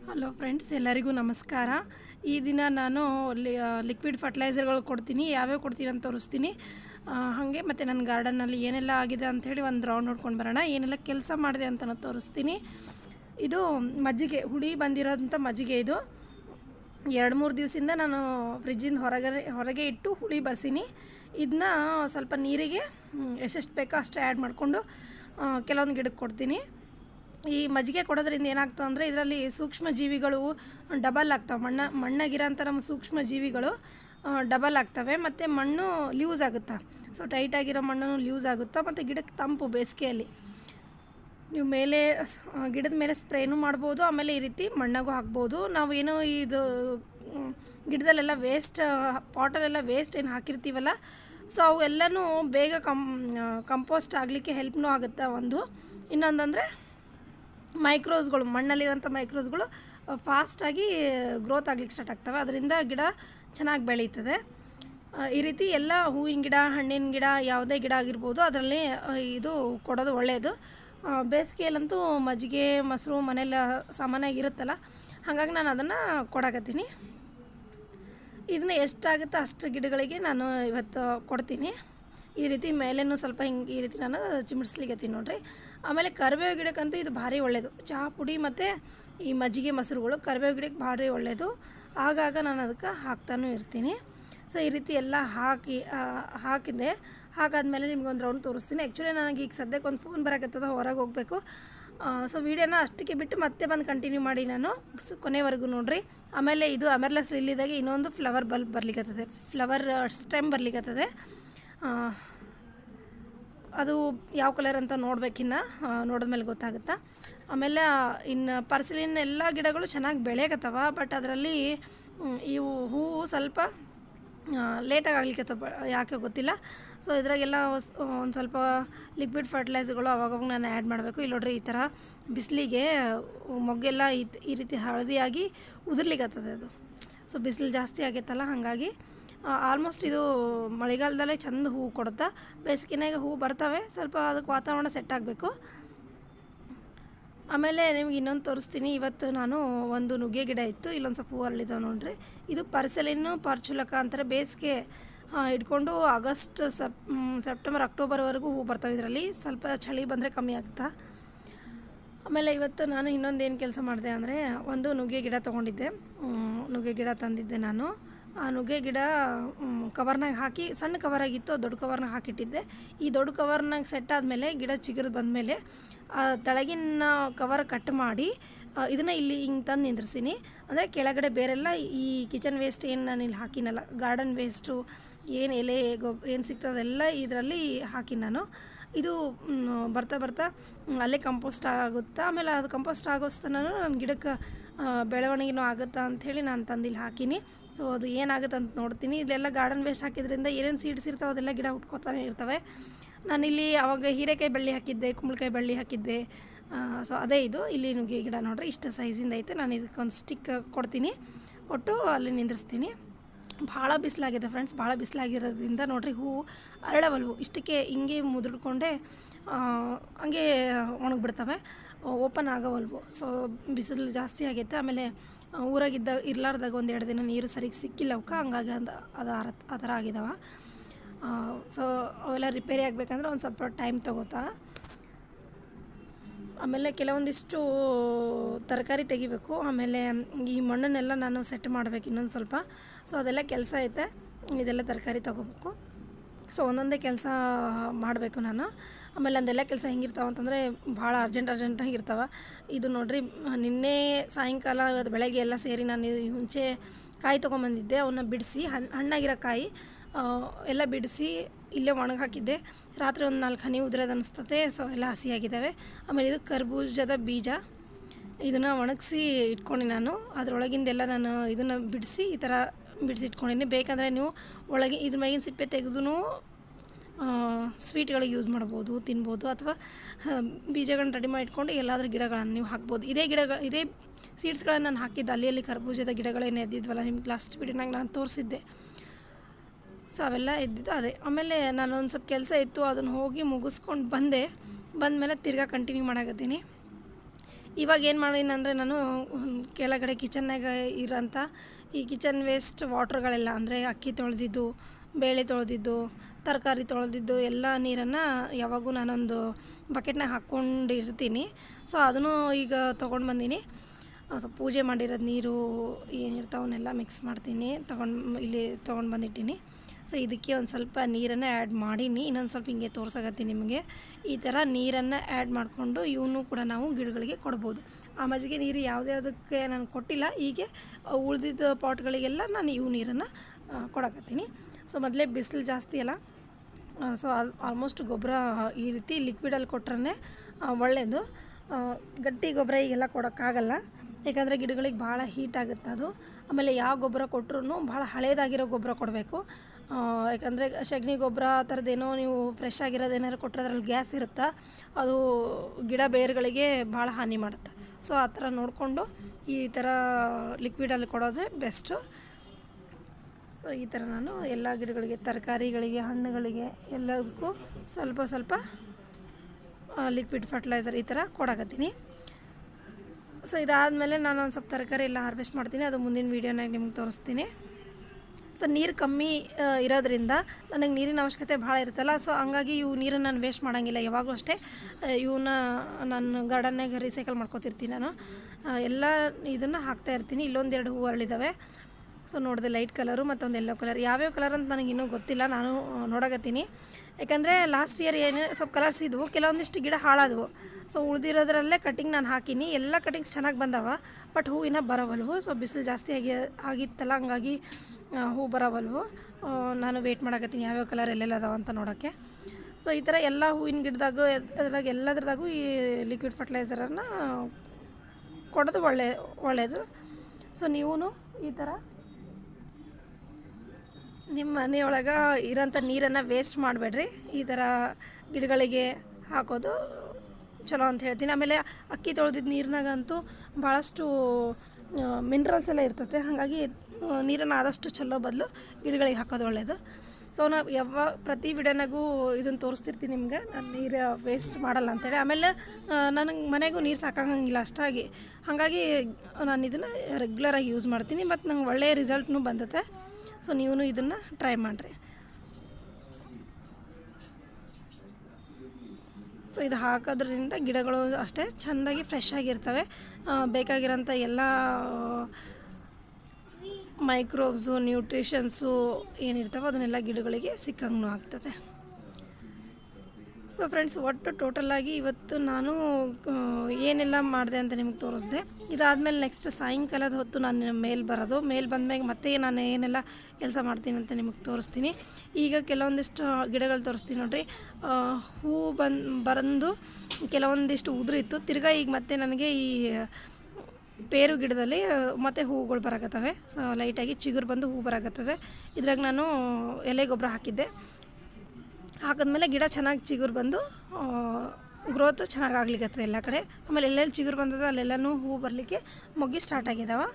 hello friends ಎಲ್ಲರಿಗೂ ನಮಸ್ಕಾರ ಈ ದಿನ ನಾನು ಲಿಕ್ವಿಡ್ ಫರ್ಟಿಲೈಸರ್ಗಳು ಕೊಡ್ತೀನಿ ಯಾವ್ಯಾವ ಕೊಡ್ತೀನಿ ಅಂತ ತೋರಿಸ್ತೀನಿ ಆ, ಹಾಗೆ ಮತ್ತು ನನ್ನ ಗಾರ್ಡನ್ನಲ್ಲಿ ಏನೆಲ್ಲ ಆಗಿದೆ ಅಂಥೇಳಿ ಒಂದು ರೌಂಡ್ ನೋಡ್ಕೊಂಡು ಬರೋಣ ಏನೆಲ್ಲ ಕೆಲಸ ಮಾಡಿದೆ ಅಂತ ತೋರಿಸ್ತೀನಿ ಇದು ಮಜ್ಜಿಗೆ ಹುಳಿ ಬಂದಿರೋಂಥ ಮಜ್ಜಿಗೆ ಇದು ಎರಡು ಮೂರು ದಿವಸದಿಂದ ನಾನು ಫ್ರಿಜ್ಜಿಂದ ಹೊರಗೆ ಹೊರಗೆ ಇಟ್ಟು ಹುಳಿ ಬಸಿನಿ ಇದನ್ನ ಸ್ವಲ್ಪ ನೀರಿಗೆ ಹ್ಮ್, ಎಷ್ಟೆಷ್ಟು ಬೇಕೋ ಅಷ್ಟು ಆ್ಯಡ್ ಮಾಡಿಕೊಂಡು ಕೆಲವೊಂದು ಗಿಡಕ್ಕೆ ಕೊಡ್ತೀನಿ ಈ ಮಜ್ಜಿಗೆ ಕೊಡೋದ್ರಿಂದ ಏನಾಗ್ತದೆ ಅಂದರೆ ಇದರಲ್ಲಿ ಸೂಕ್ಷ್ಮ ಜೀವಿಗಳು ಡಬಲ್ ಆಗ್ತವೆ ಮಣ್ಣ ಮಣ್ಣಾಗಿರೋಂಥ ನಮ್ಮ ಸೂಕ್ಷ್ಮ ಜೀವಿಗಳು ಡಬಲ್ ಆಗ್ತವೆ ಮತ್ತು ಮಣ್ಣು ಲೂಸ್ ಆಗುತ್ತೆ ಸೊ ಟೈಟಾಗಿರೋ ಮಣ್ಣು ಲೂಸ್ ಆಗುತ್ತೆ ಮತ್ತು ಗಿಡಕ್ಕೆ ತಂಪು ಬೇಸಿಗೆಯಲ್ಲಿ ನೀವು ಮೇಲೆ ಸ್- ಗಿಡದ ಮೇಲೆ ಸ್ಪ್ರೇನೂ ಮಾಡ್ಬೋದು ಆಮೇಲೆ ಈ ರೀತಿ ಮಣ್ಣಾಗೂ ಹಾಕ್ಬೋದು ನಾವು ಏನೋ ಇದು ಮ್, ಗಿಡದಲ್ಲೆಲ್ಲ ವೇಸ್ಟ್ ಪಾಟಲ್ಲೆಲ್ಲ ವೇಸ್ಟ್ ಏನು ಹಾಕಿರ್ತೀವಲ್ಲ ಸೊ ಅವೆಲ್ಲನೂ ಬೇಗ ಕಂ ಕಂಪೋಸ್ಟ್ ಆಗಲಿಕ್ಕೆ ಹೆಲ್ಪ್ನೂ ಆಗುತ್ತೆ ಒಂದು ಇನ್ನೊಂದಂದರೆ ಮೈಕ್ರೋಸ್ಗಳು ಮಣ್ಣಲ್ಲಿರೋಂಥ ಮೈಕ್ರೋಸ್ಗಳು ಫಾಸ್ಟಾಗಿ ಗ್ರೋತ್ ಆಗ್ಲಿಕ್ಕೆ ಸ್ಟಾರ್ಟ್ ಆಗ್ತವೆ ಅದರಿಂದ ಗಿಡ ಚೆನ್ನಾಗಿ ಬೆಳೀತದೆ ಆ, ಈ ರೀತಿ ಎಲ್ಲ ಹೂವಿನ ಗಿಡ ಹಣ್ಣಿನ ಗಿಡ ಯಾವುದೇ ಗಿಡ ಆಗಿರ್ಬೋದು ಅದರಲ್ಲಿ ಆ, ಇದು ಕೊಡೋದು ಒಳ್ಳೆಯದು ಆ, ಬೇಸಿಗೆಯಲ್ಲಂತೂ ಮಜ್ಜಿಗೆ ಮೊಸರು ಮನೇಲಿ ಸಾಮಾನ್ಯವಾಗಿ ಇರುತ್ತಲ್ಲ ಹಾಗಾಗಿ ನಾನು ಅದನ್ನು ಕೊಡಕತ್ತೀನಿ ಇದನ್ನ ಎಷ್ಟಾಗುತ್ತೋ ಅಷ್ಟು ಗಿಡಗಳಿಗೆ ನಾನು ಇವತ್ತು ಕೊಡ್ತೀನಿ ಈ ರೀತಿ ಮೇಲೇನು ಸ್ವಲ್ಪ ಹಿಂಗೆ ಈ ರೀತಿ ನಾನು ಚಿಮಿಡ್ಸ್ಲಿಕ್ಕತ್ತೀನಿ ನೋಡ್ರಿ ಆಮೇಲೆ ಕರಿಬೇವು ಗಿಡಕ್ಕಂತೂ ಇದು ಭಾರಿ ಒಳ್ಳೆಯದು ಚಹಾ ಪುಡಿ ಮತ್ತು ಈ ಮಜ್ಜಿಗೆ ಮೊಸರುಗಳು ಕರಿಬೇವು ಗಿಡಕ್ಕೆ ಭಾರಿ ಒಳ್ಳೆಯದು ಆಗಾಗ ನಾನು ಅದಕ್ಕೆ ಹಾಕ್ತಾನೂ ಇರ್ತೀನಿ ಸೊ ಈ ರೀತಿ ಎಲ್ಲ ಹಾಕಿ ಆ, ಹಾಕಿದ್ದೆ ಹಾಕಾದ್ಮೇಲೆ ನಿಮ್ಗೊಂದು ರೌಂಡ್ ತೋರಿಸ್ತೀನಿ ಆ್ಯಕ್ಚುಲಿ ನನಗೆ ಈಗ ಸದ್ಯಕ್ಕೆ ಒಂದು ಫೋನ್ ಬರಕತ್ತದ ಹೊರಗೆ ಹೋಗಬೇಕು ಸೊ ವೀಡಿಯೋನ ಅಷ್ಟಕ್ಕೆ ಬಿಟ್ಟು ಮತ್ತೆ ಬಂದು ಕಂಟಿನ್ಯೂ ಮಾಡಿ ನಾನು ಸ್- ಕೊನೆವರೆಗೂ ನೋಡ್ರಿ ಆಮೇಲೆ ಇದು ಅಮೆರ್ಲೆಸ್ ಲಿಲ್ಲಿದಾಗ ಇನ್ನೊಂದು ಫ್ಲವರ್ ಬಲ್ಬ್ ಬರ್ಲಿಕ್ಕತ್ತದೆ ಫ್ಲವರ್ ಸ್ಟೆಮ್ ಬರ್ಲಿಕ್ಕತ್ತದೆ ಆ, ಅದು ಯಾವ ಕಲರ್ ಅಂತ ನೋಡ್ಬೇಕಿನ್ನ ನೋಡಿದ್ಮೇಲೆ ಗೊತ್ತಾಗುತ್ತಾ ಆಮೇಲೆ ಇನ್ನು ಪರ್ಸಲಿನ ಎಲ್ಲ ಗಿಡಗಳು ಚೆನ್ನಾಗಿ ಬೆಳೆಯಕತ್ತವ ಬಟ್ ಅದರಲ್ಲಿ ಇವು ಹೂವು ಸ್ವಲ್ಪ ಲೇಟಾಗಿ ಆಗ್ಲಿಕ್ಕೆ ಯಾಕೆ ಗೊತ್ತಿಲ್ಲ ಸೊ ಇದ್ರಾಗೆಲ್ಲ ಒಂದು ಸ್ವಲ್ಪ ಲಿಕ್ವಿಡ್ ಫರ್ಟಿಲೈಸರ್ಗಳು ಅವಾಗವಾಗ ನಾನು ಆ್ಯಡ್ ಮಾಡಬೇಕು ಇಲ್ಲಿ ನೋಡ್ರಿ ಈ ಥರ ಬಿಸಿಲಿಗೆ ಮೊಗ್ಗೆಲ್ಲ ಈ ಈ ರೀತಿ ಹಳದಿಯಾಗಿ ಉದುರ್ಲಿಕ್ಕತ್ತದ ಅದು ಸೊ ಬಿಸಿಲು ಜಾಸ್ತಿ ಆಗೈತಲ್ಲ ಹಾಗಾಗಿ ಆಲ್ಮೋಸ್ಟ್ ಇದು ಮಳೆಗಾಲದಲ್ಲೇ ಚಂದ ಹೂವು ಕೊಡುತ್ತಾ ಬೇಸಿಗೆನಾಗ ಹೂವು ಬರ್ತವೆ ಸ್ವಲ್ಪ ಅದಕ್ಕೆ ವಾತಾವರಣ ಸೆಟ್ ಆಗಬೇಕು ಆಮೇಲೆ ನಿಮ್ಗೆ ಇನ್ನೊಂದು ತೋರಿಸ್ತೀನಿ ಇವತ್ತು ನಾನು ಒಂದು ನುಗ್ಗೆ ಗಿಡ ಇತ್ತು ಇಲ್ಲೊಂದು ಸ್ವಲ್ಪ ಹೂವು ಅರಳಿದಾವೆ ನೋಡ್ರಿ ಇದು ಪರ್ಸಲಿನ್ನು ಪಾರ್ಚುಲಕ ಅಂತಾರೆ ಬೇಸಿಗೆ ಆ, ಹಿಡ್ಕೊಂಡು ಆಗಸ್ಟ್ ಸೆಪ್ ಮ್, ಸೆಪ್ಟೆಂಬರ್ ಅಕ್ಟೋಬರ್ವರೆಗೂ ಹೂವು ಬರ್ತವೆ ಇದರಲ್ಲಿ ಸ್ವಲ್ಪ ಚಳಿ ಬಂದರೆ ಕಮ್ಮಿ ಆಗುತ್ತಾ ಆಮೇಲೆ ಇವತ್ತು ನಾನು ಇನ್ನೊಂದು ಏನು ಕೆಲಸ ಮಾಡಿದೆ ಅಂದರೆ ಒಂದು ನುಗ್ಗೆ ಗಿಡ ತೊಗೊಂಡಿದ್ದೆ ಮ್, ನುಗ್ಗೆ ಗಿಡ ತಂದಿದ್ದೆ ನಾನು ಆ ನುಗ್ಗೆ ಗಿಡ ಕವರ್ನಾಗ ಹಾಕಿ ಸಣ್ಣ ಕವರಾಗಿತ್ತು ಆ ದೊಡ್ಡ ಕವರ್ನಾಗ ಹಾಕಿಟ್ಟಿದ್ದೆ ಈ ದೊಡ್ಡ ಕವರ್ನಾಗ ಸೆಟ್ ಆದಮೇಲೆ ಗಿಡ ಚಿಗುರು ಬಂದಮೇಲೆ ಆ ತೆಳಗಿನ ಕವರ್ ಕಟ್ ಮಾಡಿ ಇದನ್ನು ಇಲ್ಲಿ ಹಿಂಗೆ ತಂದು ನಿಂದ್ರಿಸೀನಿ ಅಂದರೆ ಕೆಳಗಡೆ ಬೇರೆಲ್ಲ ಈ ಕಿಚನ್ ವೇಸ್ಟ್ ಏನು ನಾನು ಇಲ್ಲಿ ಹಾಕಿನಲ್ಲ ಗಾರ್ಡನ್ ವೇಸ್ಟು ಏನು ಎಲೆ ಗೊಬ್ ಏನು ಸಿಗ್ತದೆಲ್ಲ ಇದರಲ್ಲಿ ಹಾಕಿ ನಾನು ಇದು ಮ್, ಬರ್ತಾ ಬರ್ತಾ ಮ್, ಅಲ್ಲೇ ಕಂಪೋಸ್ಟ್ ಆಗುತ್ತಾ ಆಮೇಲೆ ಅದು ಕಂಪೋಸ್ಟ್ ಆಗೋಸ್ತನೂ ನನ್ನ ಗಿಡಕ್ಕೆ ಆ, ಬೆಳವಣಿಗೆನೂ ಆಗುತ್ತಾ ಅಂಥೇಳಿ ನಾನು ತಂದಿಲ್ಲಿ ಹಾಕೀನಿ ಸೊ ಅದು ಏನಾಗುತ್ತೆ ಅಂತ ನೋಡ್ತೀನಿ ಇದೆಲ್ಲ ಗಾರ್ಡನ್ ವೇಸ್ಟ್ ಹಾಕಿದ್ರಿಂದ ಏನೇನು ಸೀಡ್ಸ್ ಇರ್ತಾವೆ ಅದೆಲ್ಲ ಗಿಡ ಹುಟ್ಕೋತಾನೆ ಇರ್ತವೆ ನಾನಿಲ್ಲಿ ಅವಾಗ ಹೀರೆಕಾಯಿ ಬಳ್ಳಿ ಹಾಕಿದ್ದೆ ಕುಂಬಳಕಾಯಿ ಬಳ್ಳಿ ಹಾಕಿದ್ದೆ ಸೊ ಅದೇ ಇದು ಇಲ್ಲಿ ನುಗ್ಗೆ ಗಿಡ ನೋಡ್ರಿ ಇಷ್ಟು ಸೈಜಿಂದ ಐತೆ ನಾನು ಇದಕ್ಕೊಂದು ಸ್ಟಿಕ್ ಕೊಡ್ತೀನಿ ಕೊಟ್ಟು ಅಲ್ಲಿ ನಿಂದ್ರಿಸ್ತೀನಿ ಭಾಳ ಬಿಸಿಲಾಗಿದೆ ಫ್ರೆಂಡ್ಸ್ ಭಾಳ ಬಿಸಿಲಾಗಿರೋದ್ರಿಂದ ನೋಡ್ರಿ ಹೂವು ಅರಳವಲ್ವು ಇಷ್ಟಕ್ಕೆ ಹಿಂಗೆ ಮುದುಡ್ಕೊಂಡೆ ಆ, ಹಂಗೆ ಒಣಗಿಬಿಡ್ತವೆ ಓಪನ್ ಆಗವಲ್ವು ಸೊ ಬಿಸಿಲು ಜಾಸ್ತಿ ಆಗೈತೆ ಆಮೇಲೆ ಆ, ಊರಾಗಿದ್ದ ಇರ್ಲಾರ್ದಾಗ ಒಂದು ಎರಡು ದಿನ ನೀರು ಸರಿಗೆ ಸಿಕ್ಕಿಲ್ಲ ಅವಕ್ಕೆ ಹಂಗಾಗಿ ಅಂದ ಅದು ಆ ರ- ಆ ಥರ ಆಗಿದಾವೆ ಸೊ ಅವೆಲ್ಲ ರಿಪೇರಿ ಆಗಬೇಕಂದ್ರೆ ಒಂದು ಸ್ವಲ್ಪ ಟೈಮ್ ತಗೋತಾ ಆಮೇಲೆ ಕೆಲವೊಂದಿಷ್ಟು ತರಕಾರಿ ತೆಗಿಬೇಕು ಆಮೇಲೆ ಈ ಮಣ್ಣನ್ನೆಲ್ಲ ನಾನು ಸೆಟ್ ಮಾಡಬೇಕು ಇನ್ನೊಂದು ಸ್ವಲ್ಪ ಸೊ ಅದೆಲ್ಲ ಕೆಲಸ ಐತೆ ಇದೆಲ್ಲ ತರಕಾರಿ ತೊಗೋಬೇಕು ಸೊ ಒಂದೊಂದೇ ಕೆಲಸ ಮಾಡಬೇಕು ನಾನು ಆಮೇಲೆ ಅಂದೆಲ್ಲ ಕೆಲಸ ಹೆಂಗಿರ್ತಾವೆ ಅಂತಂದರೆ ಭಾಳ ಅರ್ಜೆಂಟ್ ಅರ್ಜೆಂಟಾಗಿ ಇರ್ತಾವೆ ಇದು ನೋಡ್ರಿ ನಿನ್ನೆ ಸಾಯಂಕಾಲ ಇವತ್ತು ಬೆಳಗ್ಗೆ ಎಲ್ಲ ಸೇರಿ ನಾನು ಈ ಹುಂಚೆ ಕಾಯಿ ತೊಗೊಂಬಂದಿದ್ದೆ ಅವನ್ನ ಬಿಡಿಸಿ ಹಣ್ಣು ಹಣ್ಣಾಗಿರೋ ಕಾಯಿ ಆ, ಎಲ್ಲ ಬಿಡಿಸಿ ಇಲ್ಲೇ ಒಣಗಿ ಹಾಕಿದ್ದೆ ರಾತ್ರಿ ಒಂದು ನಾಲ್ಕು ಹನಿ ಉದ್ರದು ಅನಿಸ್ತತೆ ಸೊ ಎಲ್ಲ ಹಸಿಯಾಗಿದ್ದಾವೆ ಆಮೇಲೆ ಇದು ಕರ್ಬೂಜದ ಬೀಜ ಇದನ್ನು ಒಣಗಿಸಿ ಇಟ್ಕೊಂಡು ನಾನು ಅದರೊಳಗಿಂದೆಲ್ಲ ನಾನು ಇದನ್ನು ಬಿಡಿಸಿ ಈ ಥರ ಬಿಡಿಸಿ ಇಟ್ಕೊಂಡಿನಿ ಬೇಕಂದರೆ ನೀವು ಒಳಗೆ ಇದ್ರ ಮ್ಯಾಗಿನ ಸಿಪ್ಪೆ ತೆಗೆದು ಸ್ವೀಟ್ಗಳಿಗೆ ಯೂಸ್ ಮಾಡ್ಬೋದು ತಿನ್ಬೋದು ಅಥವಾ ಬೀಜಗಳನ್ನ ರೆಡಿ ಮಾಡಿ ಇಟ್ಕೊಂಡು ಎಲ್ಲಾದ್ರೂ ಗಿಡಗಳನ್ನು ನೀವು ಹಾಕ್ಬೋದು ಇದೇ ಗಿಡಗಳು ಇದೇ ಸೀಡ್ಸ್ಗಳನ್ನು ನಾನು ಹಾಕಿದ್ದೆ ಅಲ್ಲಿ ಅಲ್ಲಿ ಕರ್ಬೂಜದ ಗಿಡಗಳೇನು ಎದ್ದಿದ್ವಲ್ಲ ನಿಮ್ಗೆ ಲಾಸ್ಟ್ ವಿಡಿಯೋನಾಗ ನಾನು ತೋರಿಸಿದ್ದೆ ಸೊ ಅವೆಲ್ಲ ಇದ್ದಿದ್ದು ಅದೇ ಆಮೇಲೆ ನಾನು ಒಂದು ಸ್ವಲ್ಪ ಕೆಲಸ ಇತ್ತು ಅದನ್ನು ಹೋಗಿ ಮುಗಿಸ್ಕೊಂಡು ಬಂದೆ ಬಂದಮೇಲೆ ತಿರ್ಗಾ ಕಂಟಿನ್ಯೂ ಮಾಡಾಕತ್ತೀನಿ ಇವಾಗ ಏನು ಮಾಡೀನಂದರೆ ನಾನು ಹ್ಮ್, ಕೆಳಗಡೆ ಕಿಚನ್ನಾಗ ಇರೋಂಥ ಈ ಕಿಚನ್ ವೇಸ್ಟ್ ವಾಟ್ರ್ಗಳೆಲ್ಲ ಅಂದರೆ ಅಕ್ಕಿ ತೊಳೆದಿದ್ದು ಬೇಳೆ ತೊಳೆದಿದ್ದು ತರಕಾರಿ ತೊಳೆದಿದ್ದು ಎಲ್ಲ ನೀರನ್ನು ಯಾವಾಗೂ ನಾನೊಂದು ಬಕೆಟ್ನಾಗ ಹಾಕ್ಕೊಂಡಿರ್ತೀನಿ ಸೊ ಅದನ್ನು ಈಗ ತೊಗೊಂಡು ಬಂದೀನಿ ಸೊ ಪೂಜೆ ಮಾಡಿರೋದು ನೀರು ಏನಿರ್ತಾವನ್ನೆಲ್ಲ ಮಿಕ್ಸ್ ಮಾಡ್ತೀನಿ ತೊಗೊಂಡು ಇಲ್ಲಿ ತೊಗೊಂಡು ಬಂದಿಟ್ಟೀನಿ ಸೊ ಇದಕ್ಕೆ ಒಂದು ಸ್ವಲ್ಪ ನೀರನ್ನು ಆ್ಯಡ್ ಮಾಡೀನಿ ಇನ್ನೊಂದು ಸ್ವಲ್ಪ ಹಿಂಗೆ ತೋರ್ಸಕತ್ತೀನಿ ನಿಮಗೆ ಈ ಥರ ನೀರನ್ನು ಆ್ಯಡ್ ಮಾಡಿಕೊಂಡು ಇವನು ಕೂಡ ನಾವು ಗಿಡಗಳಿಗೆ ಕೊಡ್ಬೋದು ಆ ಮಜ್ಜಿಗೆ ನೀರು ಯಾವುದ್ಯಾವುದಕ್ಕೆ ನಾನು ಕೊಟ್ಟಿಲ್ಲ ಹೀಗೆ ಉಳಿದಿದ್ದ ಪಾಟ್ಗಳಿಗೆಲ್ಲ ನಾನು ಇವು ನೀರನ್ನು ಕೊಡಕತ್ತೀನಿ ಸೊ ಮೊದಲೇ ಬಿಸಿಲು ಜಾಸ್ತಿ ಅಲ್ಲ ಸೊ ಆಲ್ ಆಲ್ಮೋಸ್ಟ್ ಗೊಬ್ಬರ ಈ ರೀತಿ ಲಿಕ್ವಿಡಲ್ಲಿ ಕೊಟ್ರೆ ಒಳ್ಳೆಯದು ಆ, ಗಟ್ಟಿ ಗೊಬ್ಬರ ಈಗೆಲ್ಲ ಕೊಡೋಕ್ಕಾಗಲ್ಲ ಯಾಕಂದರೆ ಗಿಡಗಳಿಗೆ ಭಾಳ ಹೀಟ್ ಆಗುತ್ತೆ ಅದು ಆಮೇಲೆ ಯಾವ ಗೊಬ್ಬರ ಕೊಟ್ಟರು ಭಾಳ ಹಳೇದಾಗಿರೋ ಗೊಬ್ಬರ ಕೊಡಬೇಕು ಯಾಕಂದರೆ ಸಗಣಿ ಗೊಬ್ಬರ ಆ ಥರದ್ದೇನೋ ನೀವು ಫ್ರೆಶ್ ಆಗಿರೋದು ಏನಾದ್ರು ಕೊಟ್ಟರೆ ಅದ್ರಲ್ಲಿ ಗ್ಯಾಸ್ ಇರುತ್ತೆ ಅದು ಗಿಡ ಬೇರುಗಳಿಗೆ ಭಾಳ ಹಾನಿ ಮಾಡುತ್ತೆ ಸೊ ಆ ಥರ ನೋಡಿಕೊಂಡು ಈ ಥರ ಲಿಕ್ವಿಡಲ್ಲಿ ಕೊಡೋದೇ ಬೆಸ್ಟು ಸೊ ಈ ಥರ ನಾನು ಎಲ್ಲ ಗಿಡಗಳಿಗೆ ತರಕಾರಿಗಳಿಗೆ ಹಣ್ಣುಗಳಿಗೆ ಎಲ್ಲದಕ್ಕೂ ಸ್ವಲ್ಪ ಸ್ವಲ್ಪ ಲಿಕ್ವಿಡ್ ಫರ್ಟಿಲೈಸರ್ ಈ ಥರ ಕೊಡಕತ್ತೀನಿ ಸೊ ಇದಾದಮೇಲೆ ನಾನು ಒಂದು ಸ್ವಲ್ಪ ತರಕಾರಿ ಎಲ್ಲ ಹಾರ್ವೆಸ್ಟ್ ಮಾಡ್ತೀನಿ ಅದು ಮುಂದಿನ ವೀಡಿಯೋನಾಗ ನಿಮ್ಗೆ ತೋರಿಸ್ತೀನಿ ಸೊ ನೀರು ಕಮ್ಮಿ ಆ, ಇರೋದ್ರಿಂದ ನನಗೆ ನೀರಿನ ಅವಶ್ಯಕತೆ ಭಾಳ ಇರುತ್ತಲ್ಲ ಸೊ ಹಂಗಾಗಿ ಇವು ನೀರನ್ನು ನಾನು ವೇಸ್ಟ್ ಮಾಡೋಂಗಿಲ್ಲ ಯಾವಾಗಲೂ ಅಷ್ಟೇ ಆ, ಇವನ್ನ ನಾನು ಗಾರ್ಡನ್ನಾಗ ರೀಸೈಕಲ್ ಮಾಡ್ಕೊತಿರ್ತೀನಿ ನಾನು ಆ, ಎಲ್ಲ ಇದನ್ನು ಹಾಕ್ತಾ ಇರ್ತೀನಿ ಇಲ್ಲೊಂದೆರಡು ಹೂವು ಅರಳಿದ್ದಾವೆ ಸೊ ನೋಡಿದೆ ಲೈಟ್ ಕಲರು ಮತ್ತೊಂದು ಎಲ್ಲೋ ಕಲರ್ ಯಾವ್ಯಾವ ಕಲರ್ ಅಂತ ನನಗೆ ಇನ್ನೂ ಗೊತ್ತಿಲ್ಲ ನಾನು ಆ, ನೋಡಕತ್ತೀನಿ ಯಾಕಂದರೆ ಲಾಸ್ಟ್ ಇಯರ್ ಏನು ಸ್ವಲ್ಪ ಕಲರ್ಸ್ ಇದ್ವು ಕೆಲವೊಂದಿಷ್ಟು ಗಿಡ ಹಾಳಾದವು ಸೊ ಉಳಿದಿರೋದ್ರಲ್ಲೇ ಕಟಿಂಗ್ ನಾನು ಹಾಕೀನಿ ಎಲ್ಲ ಕಟಿಂಗ್ಸ್ ಚೆನ್ನಾಗಿ ಬಂದವ ಬಟ್ ಹೂವಿನ ಬರವಲ್ವು ಸೊ ಬಿಸಿಲು ಜಾಸ್ತಿ ಆಗಿ ಆಗಿತ್ತಲ್ಲ ಹಂಗಾಗಿ ಆ, ಹೂ ಬರವಲ್ವು ಆ, ನಾನು ವೇಟ್ ಮಾಡಕತ್ತೀನಿ ಯಾವ್ಯಾವ ಕಲರ್ ಎಲ್ಲೆಲ್ಲ ಅದಾವ ಅಂತ ನೋಡೋಕ್ಕೆ ಸೊ ಈ ಥರ ಎಲ್ಲ ಹೂವಿನ ಗಿಡದಾಗೂ ಅದ್ರಾಗ ಎಲ್ಲದ್ರದಾಗೂ ಈ ಲಿಕ್ವಿಡ್ ಫರ್ಟಿಲೈಸರನ್ನು ಕೊಡೋದು ಒಳ್ಳೆ ಒಳ್ಳೆಯದು ಸೊ ನೀವೂ ಈ ಥರ ನಿಮ್ಮ ಮನೆಯೊಳಗೆ ಇರೋಂಥ ನೀರನ್ನು ವೇಸ್ಟ್ ಮಾಡಬೇಡ್ರಿ ಈ ಥರ ಗಿಡಗಳಿಗೆ ಹಾಕೋದು ಚಲೋ ಅಂತ ಹೇಳ್ತೀನಿ ಆಮೇಲೆ ಅಕ್ಕಿ ತೊಳೆದಿದ್ದ ನೀರಿನಾಗಂತೂ ಭಾಳಷ್ಟು ಮಿನರಲ್ಸ್ ಎಲ್ಲ ಇರ್ತದೆ ಹಾಗಾಗಿ ನೀರನ್ನು ಆದಷ್ಟು ಚಲೋ ಬದಲು ಗಿಡಗಳಿಗೆ ಹಾಕೋದು ಒಳ್ಳೆಯದು ಸೊ ನಾವು ಯಾವ ಪ್ರತಿ ವಿಡಿಯೋನಾಗೂ ಇದನ್ನು ತೋರಿಸ್ತಿರ್ತೀನಿ ನಿಮ್ಗೆ ನಾನು ನೀರು ವೇಸ್ಟ್ ಮಾಡಲ್ಲ ಅಂತೇಳಿ ಆಮೇಲೆ ನನಗೆ ಮನೆಗೂ ನೀರು ಸಾಕಾಗಂಗಿಲ್ಲ ಅಷ್ಟಾಗಿ ಹಾಗಾಗಿ ನಾನು ಇದನ್ನು ರೆಗ್ಯುಲರಾಗಿ ಯೂಸ್ ಮಾಡ್ತೀನಿ ಮತ್ತು ನಂಗೆ ಒಳ್ಳೆಯ ರಿಸಲ್ಟ್ನೂ ಬಂದತೆ ಸೊ ನೀವು ಇದನ್ನು ಟ್ರೈ ಮಾಡಿರಿ ಸೊ ಇದು ಹಾಕೋದ್ರಿಂದ ಗಿಡಗಳು ಅಷ್ಟೇ ಚೆಂದಾಗಿ ಫ್ರೆಶ್ ಆಗಿರ್ತವೆ ಆ, ಬೇಕಾಗಿರೋಂಥ ಎಲ್ಲ ಮೈಕ್ರೋಬ್ಸು ನ್ಯೂಟ್ರಿಷನ್ಸು ಏನಿರ್ತಾವೋ ಅದನ್ನೆಲ್ಲ ಗಿಡಗಳಿಗೆ ಸಿಕ್ಕಂಗೂ ಆಗ್ತದೆ ಸೊ ಫ್ರೆಂಡ್ಸ್ ಒಟ್ಟು ಟೋಟಲಾಗಿ ಇವತ್ತು ನಾನು ಆ, ಏನೆಲ್ಲ ಮಾಡಿದೆ ಅಂತ ನಿಮ್ಗೆ ತೋರಿಸ್ದೆ ಇದಾದಮೇಲೆ ನೆಕ್ಸ್ಟ್ ಸಾಯಂಕಾಲದ ಹೊತ್ತು ನಾನು ಮೇಲ್ ಬರೋದು ಮೇಲ್ ಬಂದಮೇಲೆ ಮತ್ತೆ ನಾನು ಏನೆಲ್ಲ ಕೆಲಸ ಮಾಡ್ತೀನಿ ಅಂತ ನಿಮಗೆ ತೋರಿಸ್ತೀನಿ ಈಗ ಕೆಲವೊಂದಿಷ್ಟು ಗಿಡಗಳು ತೋರಿಸ್ತೀನಿ ನೋಡ್ರಿ ಆ, ಹೂ ಬಂದು ಬಂದು ಕೆಲವೊಂದಿಷ್ಟು ಉದುರಿತ್ತು ತಿರ್ಗಾ ಈಗ ಮತ್ತೆ ನನಗೆ ಈ ಪೇರು ಗಿಡದಲ್ಲಿ ಆ, ಮತ್ತೆ ಹೂವುಗಳು ಬರಾಕತ್ತವೆ ಸೊ ಲೈಟಾಗಿ ಚಿಗುರು ಬಂದು ಹೂ ಬರಾಕತ್ತದೆ ಇದ್ರಾಗ ನಾನು ಎಲೆ ಗೊಬ್ಬರ ಹಾಕಿದ್ದೆ ಹಾಕಿದ್ಮೇಲೆ ಗಿಡ ಚೆನ್ನಾಗಿ ಚಿಗುರು ಬಂದು ಗ್ರೋತು ಚೆನ್ನಾಗಿ ಆಗ್ಲಿಕ್ಕತ್ತದೆ ಎಲ್ಲ ಕಡೆ ಆಮೇಲೆ ಎಲ್ಲೆಲ್ಲಿ ಚಿಗುರು ಬಂದದ ಅಲ್ಲೆಲ್ಲನೂ ಹೂ ಬರಲಿಕ್ಕೆ ಮೊಗ್ಗಿ ಸ್ಟಾರ್ಟ್ ಆಗಿದ್ದಾವೆ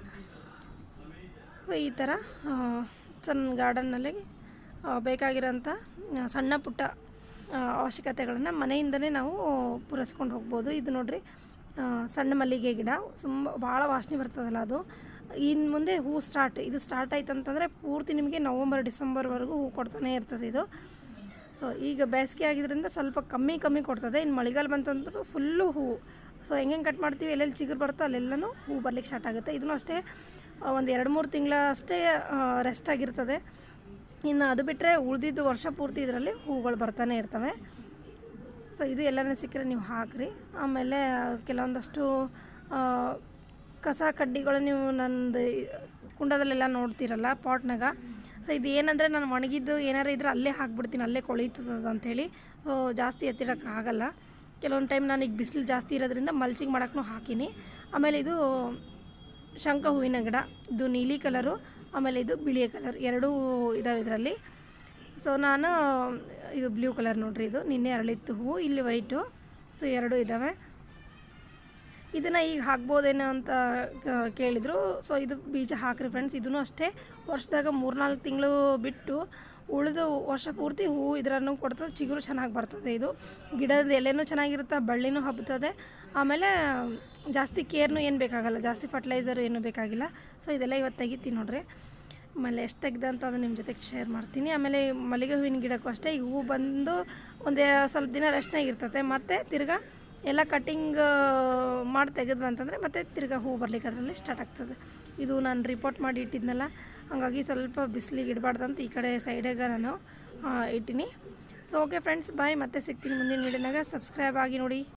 ಈ ಥರ ಆ, ಸಣ್ಣ ಗಾರ್ಡನ್ನಲ್ಲಿ ಬೇಕಾಗಿರೋಂಥ ಆ, ಸಣ್ಣ ಪುಟ್ಟ ಆ, ಅವಶ್ಯಕತೆಗಳನ್ನು ಮನೆಯಿಂದಲೇ ನಾವು ಪೂರೈಸ್ಕೊಂಡು ಹೋಗ್ಬೋದು ಇದು ನೋಡ್ರಿ ಆ, ಸಣ್ಣ ಮಲ್ಲಿಗೆ ಗಿಡ ತುಂಬ ಭಾಳ ವಾಸನೆ ಬರ್ತದಲ್ಲ ಅದು ಇನ್ನು ಮುಂದೆ ಹೂ ಸ್ಟಾರ್ಟ್ ಇದು ಸ್ಟಾರ್ಟ್ ಆಯ್ತು ಅಂತಂದರೆ ಪೂರ್ತಿ ನಿಮಗೆ ನವಂಬರ್ ಡಿಸೆಂಬರ್ವರೆಗೂ ಹೂ ಕೊಡ್ತಾನೆ ಇರ್ತದೆ ಇದು ಸೊ ಈಗ ಬೇಸಿಗೆ ಆಗಿದ್ದರಿಂದ ಸ್ವಲ್ಪ ಕಮ್ಮಿ ಕಮ್ಮಿ ಕೊಡ್ತದೆ ಇನ್ನು ಮಳೆಗಾಲ ಬಂತು ಅಂತಂದ್ರೆ ಫುಲ್ಲು ಹೂವು ಸೊ ಹೆಂಗೆ ಹೆಂಗೆ ಕಟ್ ಮಾಡ್ತೀವಿ ಎಲ್ಲೆಲ್ಲಿ ಚಿಗುರು ಬರುತ್ತೋ ಅಲ್ಲೆಲ್ಲನೂ ಹೂ ಬರ್ಲಿಕ್ಕೆ ಸ್ಟಾರ್ಟ್ ಆಗುತ್ತೆ ಇದನ್ನು ಅಷ್ಟೇ ಒಂದು ಎರಡು ಮೂರು ತಿಂಗಳ ಅಷ್ಟೇ ರೆಸ್ಟ್ ಆಗಿರ್ತದೆ ಇನ್ನು ಅದು ಬಿಟ್ಟರೆ ಉಳಿದಿದ್ದು ವರ್ಷ ಪೂರ್ತಿ ಇದರಲ್ಲಿ ಹೂಗಳು ಬರ್ತಾನೆ ಇರ್ತವೆ ಸೊ ಇದು ಎಲ್ಲನೇ ಸಿಕ್ಕರೆ ನೀವು ಹಾಕಿರಿ ಆಮೇಲೆ ಕೆಲವೊಂದಷ್ಟು ಆ, ಕಸ ಕಡ್ಡಿಗಳು ನೀವು ನಂದು ಕುಂಡದಲ್ಲೆಲ್ಲ ನೋಡ್ತಿರಲ್ಲ ಪಾಟ್ನಾಗ ಸೊ ಇದು ಏನಂದರೆ ನಾನು ಒಣಗಿದ್ದು ಏನಾರು ಇದ್ರೆ ಅಲ್ಲೇ ಹಾಕ್ಬಿಡ್ತೀನಿ ಅಲ್ಲೇ ಕೊಳೀತದ ಅಂಥೇಳಿ ಸೊ ಜಾಸ್ತಿ ಎತ್ತಿಡೋಕೆ ಆಗಲ್ಲ ಕೆಲವೊಂದು ಟೈಮ್ ನಾನು ಈಗ ಬಿಸಿಲು ಜಾಸ್ತಿ ಇರೋದ್ರಿಂದ ಮಲ್ಚಿಂಗ್ ಮಾಡೋಕ್ಕೂ ಹಾಕೀನಿ ಆಮೇಲೆ ಇದು ಶಂಖ ಹೂವಿನ ಗಿಡ ಇದು ನೀಲಿ ಕಲರು ಆಮೇಲೆ ಇದು ಬಿಳಿಯ ಕಲರ್ ಎರಡೂ ಇದಾವೆ ಇದರಲ್ಲಿ ಸೊ ನಾನು ಇದು ಬ್ಲೂ ಕಲರ್ ನೋಡ್ರಿ ಇದು ನಿನ್ನೆ ಅರಳಿತ್ತು ಹೂವು ಇಲ್ಲಿ ವೈಟು ಸೊ ಎರಡೂ ಇದ್ದಾವೆ ಇದನ್ನು ಈಗ ಹಾಕ್ಬೋದೇನೋ ಅಂತ ಕ- ಕೇಳಿದರು ಸೊ ಇದು ಬೀಜ ಹಾಕ್ರಿ ಫ್ರೆಂಡ್ಸ್ ಇದೂ ಅಷ್ಟೇ ವರ್ಷದಾಗ ಮೂರ್ನಾಲ್ಕು ತಿಂಗಳು ಬಿಟ್ಟು ಉಳಿದು ವರ್ಷ ಪೂರ್ತಿ ಹೂವು ಇದರನ್ನು ಕೊಡ್ತದೆ ಚಿಗುರು ಚೆನ್ನಾಗಿ ಬರ್ತದೆ ಇದು ಗಿಡದ ಎಲೆನೂ ಚೆನ್ನಾಗಿರುತ್ತೆ ಬಳ್ಳಿನೂ ಹಬ್ಬುತ್ತದೆ ಆಮೇಲೆ ಜಾಸ್ತಿ ಕೇರ್ನು ಏನು ಬೇಕಾಗಲ್ಲ ಜಾಸ್ತಿ ಫರ್ಟಿಲೈಸರ್ ಏನು ಬೇಕಾಗಿಲ್ಲ ಸೊ ಇದೆಲ್ಲ ಇವತ್ತು ತೆಗಿತೀನಿ ನೋಡ್ರಿ ಆಮೇಲೆ ಎಷ್ಟು ತೆಗ್ದೆ ಅಂತ ಅದು ನಿಮ್ಮ ಜೊತೆಗೆ ಶೇರ್ ಮಾಡ್ತೀನಿ ಆಮೇಲೆ ಈ ಮಲ್ಲಿಗೆ ಹೂವಿನ ಗಿಡಕ್ಕೂ ಅಷ್ಟೇ ಈ ಹೂವು ಬಂದು ಒಂದೇ ಸ್ವಲ್ಪ ದಿನ ರೆಸ್ಟ್ನಾಗ ಇರ್ತದೆ ಮತ್ತು ತಿರ್ಗಾ ಎಲ್ಲ ಕಟ್ಟಿಂಗ್ ಮಾಡಿ ತೆಗೆದ್ವಿ ಅಂತಂದರೆ ಮತ್ತೆ ತಿರ್ಗಾ ಹೂವು ಬರ್ಲಿಕ್ಕೆ ಅದರಲ್ಲಿ ಸ್ಟಾರ್ಟ್ ಆಗ್ತದೆ ಇದು ನಾನು ರಿಪೋರ್ಟ್ ಮಾಡಿ ಇಟ್ಟಿದ್ನಲ್ಲ ಹಾಗಾಗಿ ಸ್ವಲ್ಪ ಬಿಸಿಲಿಗೆ ಇಡಬಾರ್ದಂತ ಈ ಕಡೆ ಸೈಡಾಗ ನಾನು ಆ, ಇಟ್ಟೀನಿ ಸೊ ಓಕೆ ಫ್ರೆಂಡ್ಸ್ ಬಾಯ್ ಮತ್ತೆ ಸಿಗ್ತೀನಿ ಮುಂದಿನ ವೀಡಿಯೋನಾಗ ಸಬ್ಸ್ಕ್ರೈಬ್ ಆಗಿ ನೋಡಿ